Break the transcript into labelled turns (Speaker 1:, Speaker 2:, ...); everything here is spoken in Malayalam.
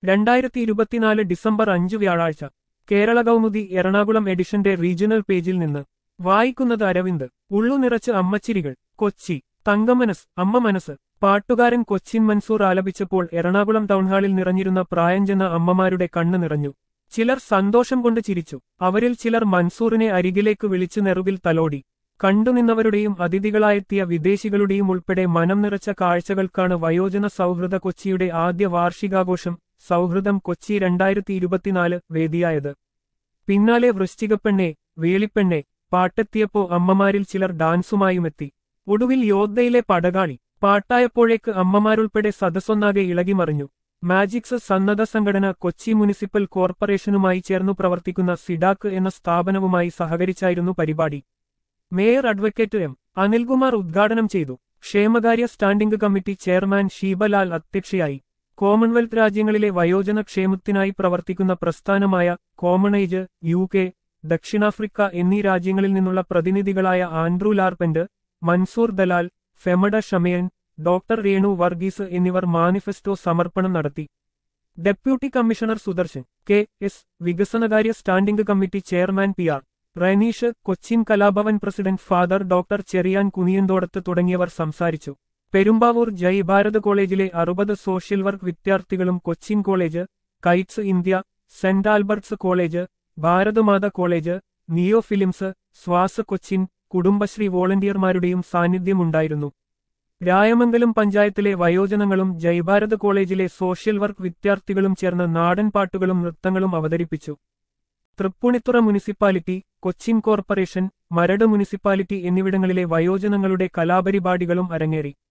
Speaker 1: രണ്ടായിരത്തി ഇരുപത്തിനാല് ഡിസംബർ അഞ്ച് വ്യാഴാഴ്ച കേരള കൗമുദി എറണാകുളം എഡിഷന്റെ റീജിയണൽ പേജിൽ നിന്ന് വായിക്കുന്നത് അരവിന്ദ് ഉള്ളു നിറച്ച് അമ്മച്ചിരികൾ കൊച്ചി തങ്കമനസ് അമ്മ മനസ്സ് പാട്ടുകാരൻ കൊച്ചിൻ മൻസൂർ ആലപിച്ചപ്പോൾ എറണാകുളം ടൗൺഹാളിൽ നിറഞ്ഞിരുന്ന പ്രായം ചെന്ന അമ്മമാരുടെ കണ്ണ് നിറഞ്ഞു ചിലർ സന്തോഷം കൊണ്ട് ചിരിച്ചു അവരിൽ ചിലർ മൻസൂറിനെ അരികിലേക്ക് വിളിച്ചു നെറുകിൽ തലോടി കണ്ടുനിന്നവരുടെയും അതിഥികളായെത്തിയ വിദേശികളുടെയും ഉൾപ്പെടെ മനം നിറച്ച കാഴ്ചകൾക്കാണ് വയോജന സൗഹൃദ കൊച്ചിയുടെ ആദ്യ വാർഷികാഘോഷം സൗഹൃദം കൊച്ചി രണ്ടായിരത്തി ഇരുപത്തിനാല് വേദിയായത് പിന്നാലെ വൃശ്ചികപ്പെണ്ണെ വേളിപ്പെണ്ണെ പാട്ടെത്തിയപ്പോ അമ്മമാരിൽ ചിലർ ഡാൻസുമായുമെത്തി ഒടുവിൽ യോദ്ധയിലെ പടകാളി പാട്ടായപ്പോഴേക്ക് അമ്മമാരുൾപ്പെടെ സദസ്സൊന്നാകെ ഇളകിമറിഞ്ഞു മാജിക്സ് സന്നദ്ധ സംഘടന കൊച്ചി മുനിസിപ്പൽ കോർപ്പറേഷനുമായി ചേർന്നു പ്രവർത്തിക്കുന്ന സിഡാക്ക് എന്ന സ്ഥാപനവുമായി സഹകരിച്ചായിരുന്നു പരിപാടി മേയർ അഡ്വക്കേറ്റ് എം അനിൽകുമാർ ഉദ്ഘാടനം ചെയ്തു ക്ഷേമകാര്യ സ്റ്റാൻഡിംഗ് കമ്മിറ്റി ചെയർമാൻ ഷീബലാൽ അധ്യക്ഷയായി കോമൺവെൽത്ത് രാജ്യങ്ങളിലെ വയോജന ക്ഷേമത്തിനായി പ്രവർത്തിക്കുന്ന പ്രസ്ഥാനമായ കോമണേജ് യു കെ ദക്ഷിണാഫ്രിക്ക എന്നീ രാജ്യങ്ങളിൽ നിന്നുള്ള പ്രതിനിധികളായ ആൻഡ്രൂ ലാർപെന്റ് മൻസൂർ ദലാൽ ഫെമഡ ഷമയൻ ഡോക്ടർ രേണു വർഗീസ് എന്നിവർ മാനിഫെസ്റ്റോ സമർപ്പണം നടത്തി deputy commissioner Sudarshan K S വികസനകാര്യ standing committee chairman P R Ranish Cochin Kalabhavan president father doctor Cheriyan Kuniyanthodath തുടങ്ങിയവർ സംസാരിച്ചു പെരുമ്പാവൂർ ജയ് ഭാരത് കോളേജിലെ അറുപത് സോഷ്യൽ വർക്ക് വിദ്യാർത്ഥികളും Cochin college Kites India saint Albert's college Bharathamatha college Neo Films Swasa Cochin Kudumbashree വോളണ്ടിയർമാരുടെയും സാന്നിധ്യമുണ്ടായിരുന്നു Rayamangalam പഞ്ചായത്തിലെ വയോജനങ്ങളും ജയ്ഭാരത് കോളേജിലെ സോഷ്യൽ വർക്ക് വിദ്യാർത്ഥികളും ചേർന്ന് നാടൻ പാട്ടുകളും നൃത്തങ്ങളും അവതരിപ്പിച്ചു Thrippunithura municipality Cochin corporation Maradu municipality എന്നിവിടങ്ങളിലെ വയോജനങ്ങളുടെ കലാപരിപാടികളും അരങ്ങേറി